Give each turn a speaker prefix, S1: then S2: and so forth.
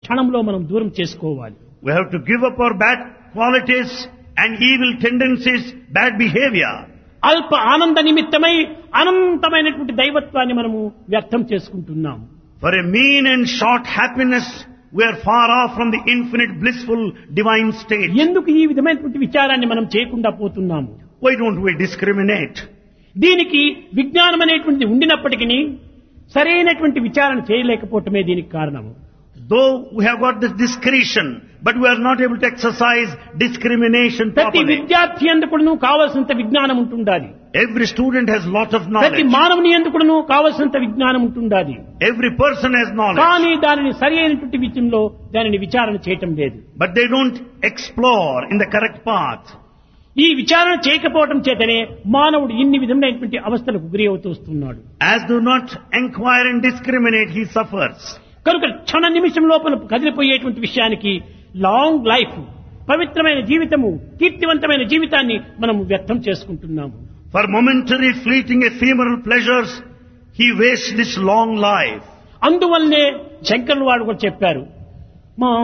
S1: క్షణంలో మనం దూరం చేసుకోవాలి
S2: We have to give up our bad qualities and evil tendencies, bad behavior.
S1: అల్ప ఆనంద నిమిత్తమై అనంతమైనటువంటి దైవత్వాన్ని మనము వ్యక్తం చేసుకుంటున్నాం
S2: For a mean and short happiness, we are far off from the infinite blissful divine state.
S1: ఎందుకు ఈ విధమైనటువంటి విచారాన్ని మనం చేయకుండా పోతున్నాము
S2: Why don't we discriminate?
S1: దీనికి విజ్ఞానం అనేటువంటిది ఉండినప్పటికీ సరైనటువంటి విచారణ చేయలేకపోవటమే దీనికి కారణము
S2: Though we have got this discretion, but we are not able to exercise discrimination
S1: ప్రతి
S2: properly.
S1: విద్యార్థి ఎందుకును కావలసినంత విజ్ఞానం ఉంటుండాలి
S2: Every student has lot of
S1: ప్రతి
S2: knowledge.
S1: మానవుని ఎందుకును కావలసినంత విజ్ఞానం ఉంటుండాలి
S2: Every person has knowledge.
S1: కానీ దానిని సరి అయినటువంటి విషయంలో దానిని విచారణ చేయటం లేదు
S2: But they don't explore in the correct path.
S1: ఈ విచారణ చేయకపోవటం చేతనే మానవుడు ఇన్ని విధమైనటువంటి అవస్థలకు గురి అవుతూ వస్తున్నాడు
S2: As do not inquire and discriminate, he suffers.
S1: కనుక క్షణ నిమిషం లోపల కదిలిపోయేటువంటి విషయానికి లాంగ్ లైఫ్ పవిత్రమైన జీవితము కీర్తివంతమైన జీవితాన్ని మనం వ్యక్తం చేసుకుంటున్నాము
S2: For momentary fleeting ephemeral pleasures, he wastes this long life.
S1: అందువల్లనే శంకరులు వాడు కూడా చెప్పారు మా